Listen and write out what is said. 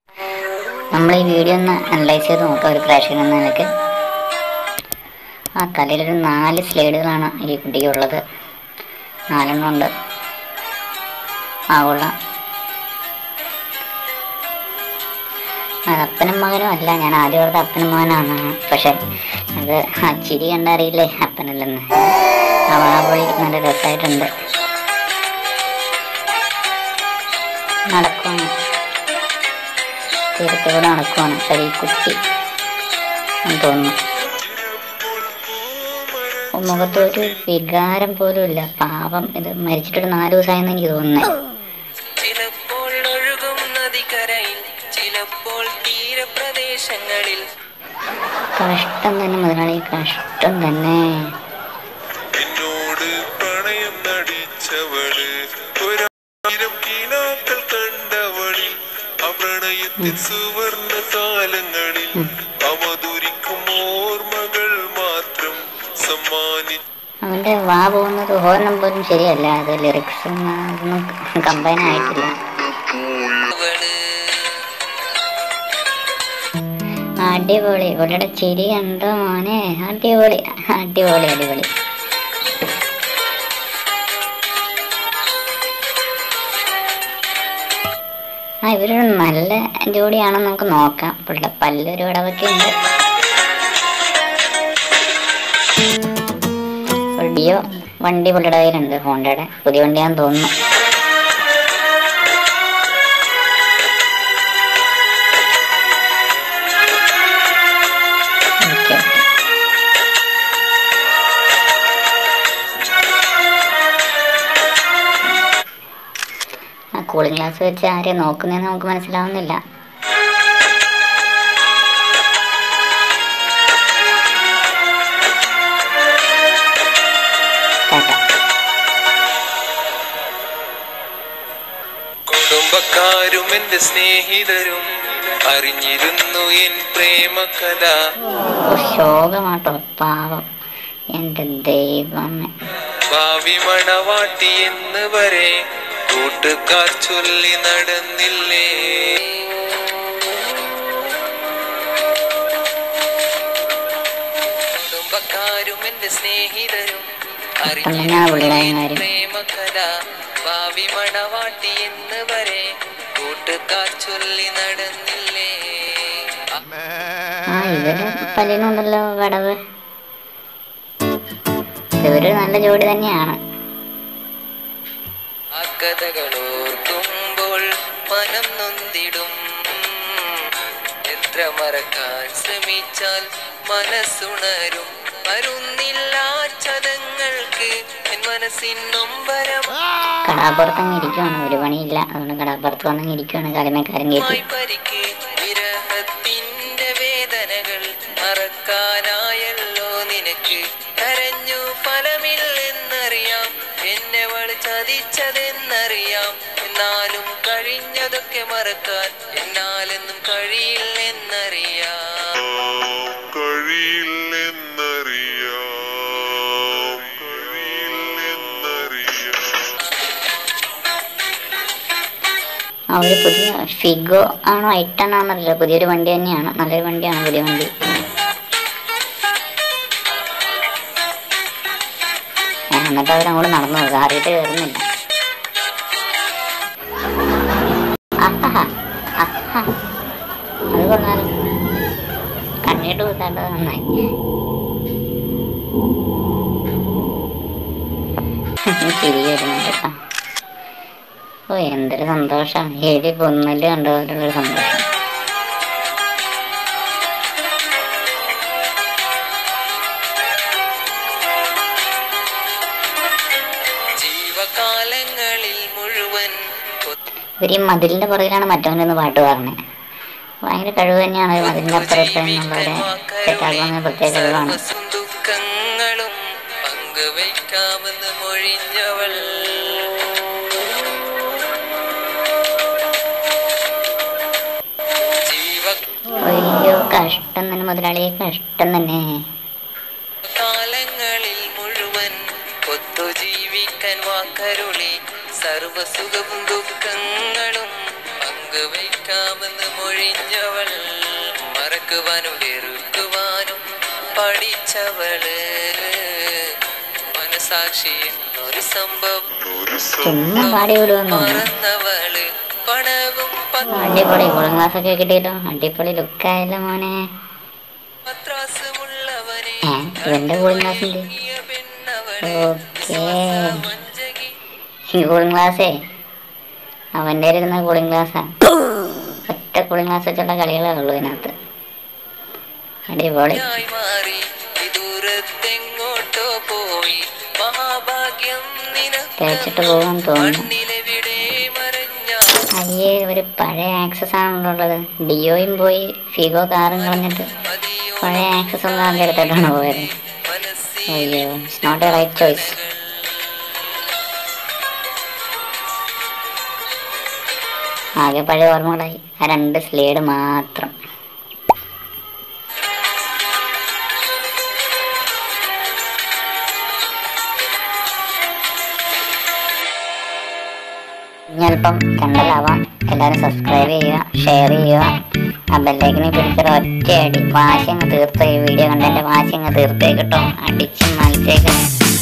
നമ്മൾ ഈ വീഡിയോ ഒന്ന് അനലൈസ് ചെയ്ത് നോക്കാം ഒരു പ്രേക്ഷകൻ എന്ന നിലയ്ക്ക് ആ തലയിലൊരു നാല് സ്ലൈഡുകളാണ് ഈ കുട്ടിക്ക് ഉള്ളത് നാലെണ്ണം ഉണ്ട് ആ കൊള്ളാം അത് അപ്പനും മകനും അല്ല ഞാൻ ആദ്യം ഓർത്ത അപ്പനും മകനാണ് പക്ഷെ അത് ആ ചിരി കണ്ടറിയില്ലേ അപ്പനല്ലെന്ന് ആ വാവളി നല്ല രസമായിട്ടുണ്ട് നടക്കുവാണ് തീരത്തോടെ നടക്കുവാണ് പക്ഷെ ഈ കുട്ടി എന്ന് തോന്നുന്നു ഓ, മുഖത്ത് ഒരു വികാരം പോലും ഇല്ല പാവം ഇത് മരിച്ചിട്ടൊരു നാല് ദിവസമായെന്ന് എനിക്ക് തോന്നുന്നത് ചിലപ്പോൾ ഒഴുകും നദിക്കരയിൽ ചിലപ്പോൾ തീരപ്രദേശങ്ങളിൽ കഷ്ടം തന്നെ മുതലാളി കഷ്ടം തന്നെ എന്നോട് പ്രണയം നടിച്ചവള് ഒരായിരം കിനാക്കൾ കണ്ടവളിൽ ആ പ്രണയത്തിൻ സുവർണ കാലങ്ങളിൽ അവതരിക്കും ഓർമ്മകൾ മാത്രം സമ്മാനി അവന്റെ വാ പോകുന്നത് ഹോർണം പോലും ശരിയല്ല അത് ലിറിക്സ് ഒന്നും കമ്പൈൻ ആയിട്ടില്ല അവള് അടിപൊളി ഇവളുടെ ചിരി കണ്ടോ മോനെ അടിപൊളി അടിപൊളി അടിപൊളി ആ ഇവരൊരു നല്ല ജോഡിയാണെന്ന് നമുക്ക് നോക്കാം പുള്ളിയുടെ പല്ലൊരു ഇടവൊക്കെ ഉണ്ട് ഡിയോ വണ്ടി പുള്ളിയുടെ കയ്യിലുണ്ട് ഹോണ്ടയുടെ പുതിയ വണ്ടിയാന്ന് തോന്നുന്നു ഓക്കെ ഓക്കെ ആ കൂളിംഗ് ഗ്ലാസ് വെച്ച് ആരെയാ നോക്കുന്നതെന്ന് നമുക്ക് മനസ്സിലാവുന്നില്ല ടാറ്റ കുടുംബക്കാരും എന്റെ സ്നേഹിതരും അറിഞ്ഞിരുന്നു എൻ പ്രേമകഥ ഓ ശോകമാട്ടോ പാവം എൻ്റെ ദൈവമേ ഭാവി മണവാട്ടി എന്ന് വരെ കൂട്ടുകാർ ചൊല്ലി നടന്നില്ലേ കുടുംബക്കാരും എന്റെ സ്നേഹിതരും തന്നെയാ പുള്ളിയുടെ അറിഞ്ഞിരുന്നു എൻ കാര്യം. പ്രേമകഥ ഭാവി മണവാട്ടി എന്ന് വരെ കൂട്ടുകാർ ചൊല്ലി നടന്നില്ലേ ആ ഇവര് പല്ലിനുണ്ടല്ലോ വടവ് ഇവര് നല്ല ജോഡി തന്നെയാണ് ആ കഥകൾ ഓർക്കുമ്പോൾ മനം നൊന്തിടും എത്ര മറക്കാൻ ശ്രമിച്ചാൽ മനസ്സുണരും വരുന്നില്ല ചതങ്ങൾക്ക് എൻ മനസ്സിൻ നൊമ്പരം കടാപ്പുറത്ത് അങ്ങ് ഇരിക്കുവാണ് ഒരു പണിയില്ല അതുകൊണ്ട് കടാപ്പുറത്ത് വന്നങ്ങ് ഇരിക്കുവാണ് കാലമേക്കാരൻ കയറ്റി മായി പരിക്ക് വിരഹത്തിന്റെ വേദനകൾ മറക്കാനായല്ലോ നിനക്ക് കരഞ്ഞു ഫലമില്ലെന്നറിയാം എന്നെ അവൾ ചതിച്ചതെന്നറിയാം എന്നാലും കഴിഞ്ഞതൊക്കെ മറക്കാൻ എന്നാലെന്നും കഴിയില്ലെന്നറിയാം കഴിയില്ലെന്നറിയാം കഴിയില്ലെന്നറിയാം ആ ഒരു പുതിയ ഫിഗോ ആണോ ഐട്ടൺ ആണെന്നറിയില്ല പുതിയൊരു വണ്ടി തന്നെയാണ് നല്ലൊരു വണ്ടിയാണ് പുതിയ വണ്ടി ഞാൻ എന്നിട്ട് അവരങ്ങോട്ട് നടന്നു പോകും അറിയിട്ട് കയറുന്നില്ല ആഹാ ആഹാ അത് കൊള്ളാലോ കണ്ണിട്ട് കുത്താണ്ടത് നന്നായി ചിരി വരുന്നുണ്ട് കേട്ടോ ഓ എന്തൊരു സന്തോഷം എലി പൊന്നല് കണ്ടപോലുള്ളൊരു സന്തോഷം ജീവകാലങ്ങളിൽ മുഴുവൻ ഇവർ ഈ മതിലിന്റെ പുറകിലാണ് മറ്റവനൊന്ന് പാട്ട് പറഞ്ഞത് ഭയങ്കര കഴിവ് തന്നെയാണ് ഈ മതിലിന്റെ അപ്പുറത്ത് എന്നുള്ളവരെ സെറ്റാക്കുന്ന പ്രത്യേക കഴിവാണ് ദുഃഖങ്ങളും പങ്കുവയ്ക്കാമെന്ന് മൊഴിഞ്ഞവൾ ജീവ അയ്യോ കഷ്ടം തന്നെ മുതലാളിയെ കഷ്ടം തന്നെ കാലങ്ങളിൽ മുഴുവൻ ഒത്തു ജീവിക്കാൻ വാക്കരുളി സർവസുഖവും ദുഃഖങ്ങളും പങ്കുവയ്ക്കാൻ വയ്ക്കാമെന്ന് മൊഴിഞ്ഞവൾ മറക്കുവാനും വെറുക്കുവാനും പഠിച്ചവള് മനസാക്ഷി എന്നൊരു സംഭവം ഒരു ചുമ്മാ പാടി വിടുമെന്ന് തോന്നുന്നു മറന്നവള് പണവും അടിപൊളി കൂളിംഗ് ഗ്ലാസ് ഒക്കെ കിട്ടിയല്ലോ അടിപൊളി ലുക്കായല്ലോ മോനെ പത്രാസുമുള്ളവനെ ഏ ഇവന്റെ കൂളിംഗ് ഗ്ലാസ് ഉണ്ട് ഇറങ്ങിയ പെണ്ണവള് ഓക്കേ വഞ്ചകി ഈ കൂളിംഗ് ഗ്ലാസ്സേ അവൻ്റെ ഇരുന്ന കൂളിംഗ് ഗ്ലാസ്സാ ഒറ്റ കൂളിംഗ് ഗ്ലാസ് വെച്ചുള്ള കളികളേ ഉള്ളൂ ഇതിനകത്ത് അടിപൊളി ായി മാറി ദൂരത്തെങ്ങോട്ടോ പോയി മഹാഭാഗ്യം തേച്ചിട്ട് നിനക്ക് പോകാൻ തോന്നുന്നു മണ്ണിലെവിടെ മറഞ്ഞ അയ്യേ ഒരു പഴയ ആക്സസ് ആണല്ലോ ഉള്ളത് ഡിയോയും പോയി ഫിഗോ കാറും കളഞ്ഞിട്ട് പഴയ ആക്സസ് ഒന്നും ആദ്യം എടുത്തിട്ടാണ് പോയത് അയ്യോ it's not a right choice ആകെ പഴയ ഓർമ്മകളായി ആ രണ്ട് സ്ലേഡ് മാത്രം ഇനിയല്പം കണ്ടലാവാം എല്ലാവരും സബ്സ്ക്രൈബ് ചെയ്യുക ഷെയർ ചെയ്യുക ആ ബെല്ലൈക്കനെ പിടിച്ചൊരു ഒറ്റയടി വാശി അങ്ങ് തീർത്തോ ഈ വീഡിയോ കണ്ട എൻ്റെ വാശി അങ്ങ് തീർത്തേ കേട്ടോ അടിച്ച് മത്സേക്കണം